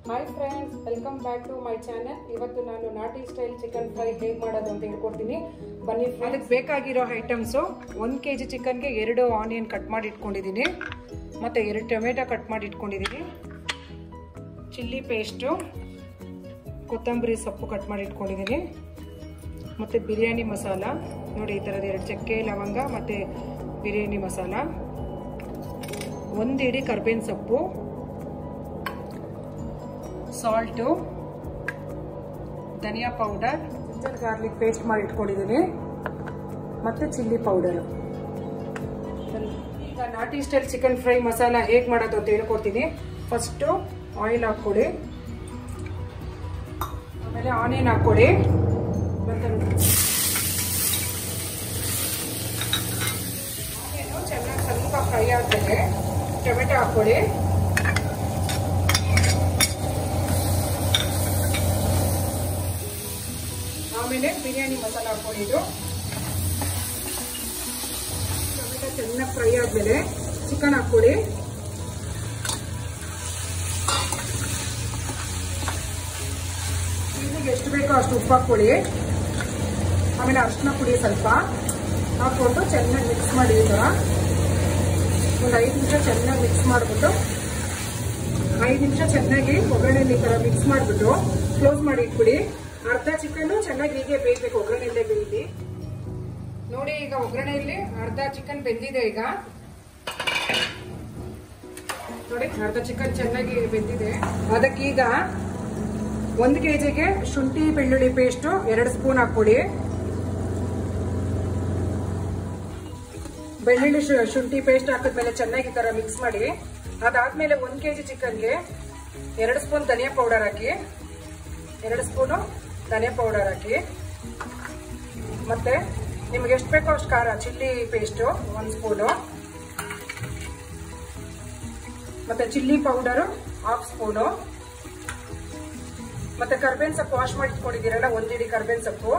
hi friends welcome back to my channel ಇವತ್ತು ನಾನು ನಾಟಿ ಸ್ಟೈಲ್ ಚಿಕನ್ ಫ್ರೈ ಹೇಗೆ ಮಾಡೋದು ಅಂತ ಹೇಳ್ಕೊಡ್ತೀನಿ ಬನ್ನಿ ಅದಕ್ಕೆ ಬೇಕಾಗಿರೋ ಐಟಮ್ಸು ಒಂದು ಕೆ ಜಿ ಚಿಕನ್ಗೆ ಎರಡು ಆನಿಯನ್ ಕಟ್ ಮಾಡಿ ಇಟ್ಕೊಂಡಿದ್ದೀನಿ ಮತ್ತು ಎರಡು ಟೊಮೆಟೊ ಕಟ್ ಮಾಡಿ ಇಟ್ಕೊಂಡಿದ್ದೀನಿ ಚಿಲ್ಲಿ ಪೇಸ್ಟು ಕೊತ್ತಂಬರಿ ಸೊಪ್ಪು ಕಟ್ ಮಾಡಿ ಇಟ್ಕೊಂಡಿದ್ದೀನಿ ಮತ್ತು ಬಿರಿಯಾನಿ ಮಸಾಲ ನೋಡಿ ಈ ಥರದ ಎರಡು ಚಕ್ಕೆ ಲವಂಗ ಮತ್ತು ಬಿರಿಯಾನಿ ಮಸಾಲ ಒಂದು ಇಡೀ ಕರ್ಬೇವಿನ ಸೊಪ್ಪು ಸಾಲ್ಟು ಧನಿಯಾ ಪೌಡರ್ ಜಿಂಜರ್ ಗಾರ್ಲಿಕ್ ಪೇಸ್ಟ್ ಮಾಡಿ ಇಟ್ಕೊಂಡಿದ್ದೀನಿ ಮತ್ತು ಚಿಲ್ಲಿ ಪೌಡರು ಈಗ ನಾಟಿ ಸ್ಟೈಲ್ ಚಿಕನ್ ಫ್ರೈ ಮಸಾಲ ಹೇಗೆ ಮಾಡೋದು ಅಂತ ಹೇಳ್ಕೊಡ್ತೀನಿ ಫಸ್ಟು ಆಯಿಲ್ ಹಾಕ್ಕೊಡಿ ಆಮೇಲೆ ಆನಿಯನ್ ಹಾಕ್ಕೊಡಿ ಆನಿಯನು ಚೆನ್ನಾಗಿ ಸ್ವಲ್ಪ ಫ್ರೈ ಆದ್ಮೇಲೆ ಟೊಮೆಟೊ ಹಾಕ್ಕೊಡಿ ಆಮೇಲೆ ಬಿರಿಯಾನಿ ಮಸಾಲ ಹಾಕೊಂಡಿದ್ದು ಟೊಮೆಟೊ ಚೆನ್ನಾಗಿ ಫ್ರೈ ಆದ್ಮೇಲೆ ಚಿಕನ್ ಹಾಕ್ಕೊಡಿ ಇದಕ್ಕೆ ಎಷ್ಟು ಬೇಕೋ ಅಷ್ಟು ಉಪ್ಪು ಹಾಕ್ಕೊಳ್ಳಿ ಆಮೇಲೆ ಅರ್ಶಿನ ಪುಡಿ ಸ್ವಲ್ಪ ಹಾಕ್ಕೊಂಡು ಚೆನ್ನಾಗಿ ಮಿಕ್ಸ್ ಮಾಡಿ ಈಗ ಒಂದು ಐದು ನಿಮಿಷ ಚೆನ್ನಾಗಿ ಮಿಕ್ಸ್ ಮಾಡಿಬಿಟ್ಟು ಐದು ನಿಮಿಷ ಚೆನ್ನಾಗಿ ಒಗ್ಗರಣೆಯಲ್ಲಿ ಈ ಥರ ಮಿಕ್ಸ್ ಮಾಡಿಬಿಟ್ಟು ಕ್ಲೋಸ್ ಮಾಡಿ ಇಟ್ಬಿಡಿ ಅರ್ಧ ಚಿಕನ್ ಚೆನ್ನಾಗಿ ಹೀಗೆ ಬೇಯಬೇಕು ಒಗ್ಗರಣೆಯಲ್ಲೇ ಬೇಯಲಿ ನೋಡಿ ಈಗ ಒಗ್ಗರಣೆಯಲ್ಲಿ ಅರ್ಧ ಚಿಕನ್ ಬೆಂದಿದೆ ಈಗ ನೋಡಿ ಅರ್ಧ ಚಿಕನ್ ಚೆನ್ನಾಗಿ ಬೆಂದಿದೆ ಅದಕ್ಕೀಗ ಒಂದು ಕೆಜಿಗೆ ಶುಂಠಿ ಬೆಳ್ಳುಳ್ಳಿ ಪೇಸ್ಟು ಎರಡು ಸ್ಪೂನ್ ಹಾಕ್ಕೊಡಿ ಬೆಳ್ಳುಳ್ಳಿ ಶುಂಠಿ ಪೇಸ್ಟ್ ಹಾಕಿದ್ಮೇಲೆ ಚೆನ್ನಾಗಿ ತರ ಮಿಕ್ಸ್ ಮಾಡಿ ಅದಾದ್ಮೇಲೆ ಒಂದ್ ಕೆಜಿ ಚಿಕನ್ಗೆ ಎರಡು ಸ್ಪೂನ್ ಧನಿಯಾ ಪೌಡರ್ ಹಾಕಿ ಎರಡು ಸ್ಪೂನು ಧನಿಯಾ ಪೌಡರ್ ಹಾಕಿ ಮತ್ತೆ ನಿಮ್ಗೆ ಎಷ್ಟು ಬೇಕೋ ಅಷ್ಟು ಖಾರ ಚಿಲ್ಲಿ ಪೇಸ್ಟು ಒಂದು ಸ್ಪೂನು ಮತ್ತೆ ಚಿಲ್ಲಿ ಪೌಡರು ಹಾಫ್ ಸ್ಪೂನು ಮತ್ತೆ ಕರ್ಬೇವಿನ ಸೊಪ್ಪು ವಾಶ್ ಮಾಡಿ ಇಟ್ಕೊಂಡಿದ್ದೀರಲ್ಲ ಒಂದಿಡಿ ಕರ್ಬೇವಿನ ಸೊಪ್ಪು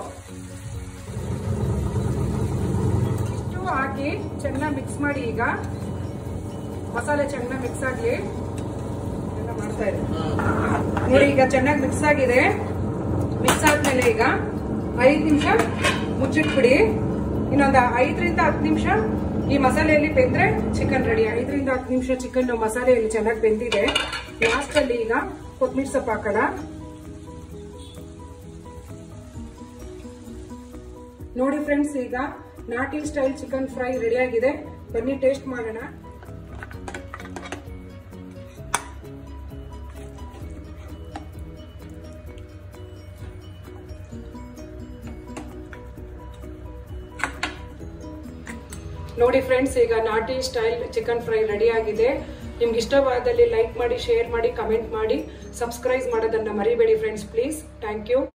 ಇಷ್ಟು ಹಾಕಿ ಚೆನ್ನಾಗಿ ಮಿಕ್ಸ್ ಮಾಡಿ ಈಗ ಮಸಾಲೆ ಚೆನ್ನಾಗಿ ಮಿಕ್ಸ್ ಆಗ್ಲಿ ಎಲ್ಲ ಮಾಡ್ತಾ ಇದೆ ನೋಡಿ ಈಗ ಚೆನ್ನಾಗಿ ಮಿಕ್ಸ್ ಆಗಿದೆ ಮಿಕ್ಸ್ ಆದ್ಮೇಲೆ ಈಗ ಐದು ನಿಮಿಷ ಮುಚ್ಚಿಟ್ಬಿಡಿ ಇನ್ನೊಂದು ಐದರಿಂದ ಹತ್ತು ನಿಮಿಷ ಈ ಮಸಾಲೆಯಲ್ಲಿ ಬೆಂದ್ರೆ ಚಿಕನ್ ರೆಡಿ ಐದರಿಂದ ಹತ್ತು ನಿಮಿಷ ಚಿಕನ್ ಮಸಾಲೆಯಲ್ಲಿ ಚೆನ್ನಾಗಿ ಬೆಂದಿದೆ ಲಾಸ್ಟ್ ಅಲ್ಲಿ ಈಗ ಕೊತ್ತಂಬರಿ ಸೊಪ್ಪು ಹಾಕೋಣ ನೋಡಿ ಫ್ರೆಂಡ್ಸ್ ಈಗ ನಾಟಿ ಸ್ಟೈಲ್ ಚಿಕನ್ ಫ್ರೈ ರೆಡಿ ಆಗಿದೆ ಬನ್ನಿ ಟೇಸ್ಟ್ ಮಾಡೋಣ ನೋಡಿ ಫ್ರೆಂಡ್ಸ್ ಈಗ ನಾಟಿ ಸ್ಟೈಲ್ ಚಿಕನ್ ಫ್ರೈ ರೆಡಿ ಆಗಿದೆ ನಿಮ್ಗೆ ಇಷ್ಟವಾದಲ್ಲಿ ಲೈಕ್ ಮಾಡಿ ಶೇರ್ ಮಾಡಿ ಕಮೆಂಟ್ ಮಾಡಿ ಸಬ್ಸ್ಕ್ರೈಬ್ ಮಾಡೋದನ್ನ ಮರಿಬೇಡಿ ಫ್ರೆಂಡ್ಸ್ ಪ್ಲೀಸ್ ಥ್ಯಾಂಕ್ ಯು